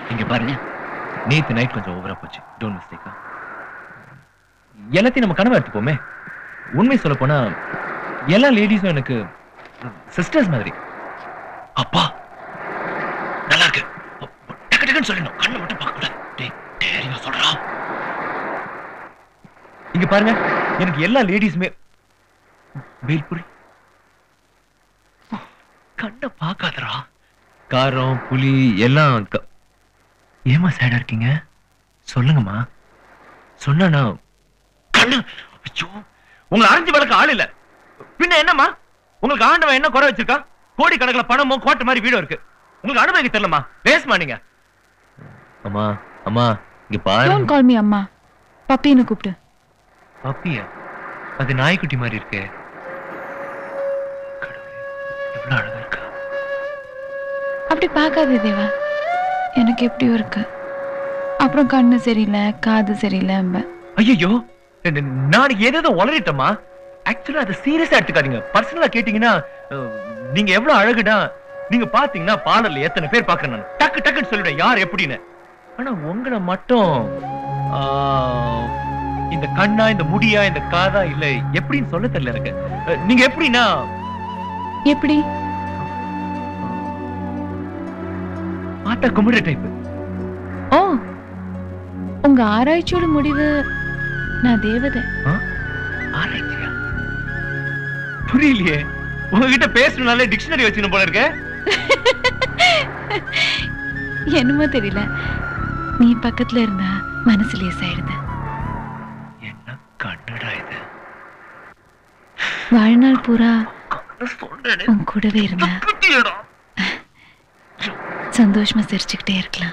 இங்க பாருங்க நேத்து நைட் கொஞ்சம் ஓவரா போச்சு டோன்ட் மிஸ்டேக்கா எல்லாத்தையும் நம்ம கனவா எடுத்துப்போமே உண்மை சொல்ல போனா எல்லா லேடிஸும் எனக்கு சிஸ்டர்ஸ் மாதிரி அப்பா நல்லா இருக்கு டக்கு டக்குன்னு சொல்லணும் கண்ணை மட்டும் பார்க்க கூடாது டேய் டேரியா சொல்றா இங்க பாருங்க எனக்கு எல்லா லேடிஸுமே வேல்புரி கண்ணை பார்க்காதடா காரம் புலி எல்லாம் க- ஏமா சேடா இருக்கீங்க சொல்லுங்கம்மா சொன்னா கண்ணு ஐயோ உங்களை அரைஞ்சு வளர்க்க ஆள் இல்ல பின்ன என்னம்மா உங்களுக்கு ஆண்டவன் என்ன குறை வச்சிருக்கா கோடி கணக்குல பணமோ கோட்டை மாதிரி வீடும் இருக்கு உங்களுக்கு அனுபவிக்க தெரியலமா பேசுமா நீங்க அம்மா அம்மா இங்க டோன்ட் கால் மீ அம்மா பப்பின்னு கூப்பிடு பப்பியா அது நாய்க்குட்டி மாதிரி இருக்கே கடவுளே, எவ்வளவு அழகா இருக்கா அப்படி பார்க்காதே தேவா எனக்கு எப்படியோ இருக்கு அப்புறம் கண்ணு சரியில்லை காது சரியில்லை ஐயோ நான் ஏதேதோ உளறிட்டமா ஆக்சுவலா அதை சீரியஸா எடுத்துக்காதீங்க பர்சனலா கேட்டீங்கன்னா அஹ், நீங்க எவ்வளவு அழகுடா நீங்க பாத்தீங்கன்னா பாடல்ல எத்தனை பேர் பாக்குறேன் நான் டக்கு டக்குன்னு சொல்லிடுவேன் யார் எப்படின்னு ஆனா உங்களை மட்டும் ஆஹ், இந்த கண்ணா இந்த முடியா இந்த காதா இல்ல எப்படின்னு சொல்ல தெரியல எனக்கு அஹ், நீங்க எப்படின்னா எப்படி ஆத்தா கும்பிடுற டைப் ஓ உங்க ஆராய்ச்சியோட முடிவு நான் தேவதை ஆராய்ச்சியா புரியலையே உங்ககிட்ட பேசணும்னாலே டிக்ஷனரி வச்சுக்கணும் போல இருக்க என்னமோ தெரியல நீ பக்கத்துல இருந்தா மனசு லேசாயிடுது என்ன கண்ணுடா இது வாழ்நாள் பூரா சொல்றேனே. உன் கூடவே இருந்தா குட்டியடா. சந்தோஷமா சிரிச்சுக்கிட்டே இருக்கலாம்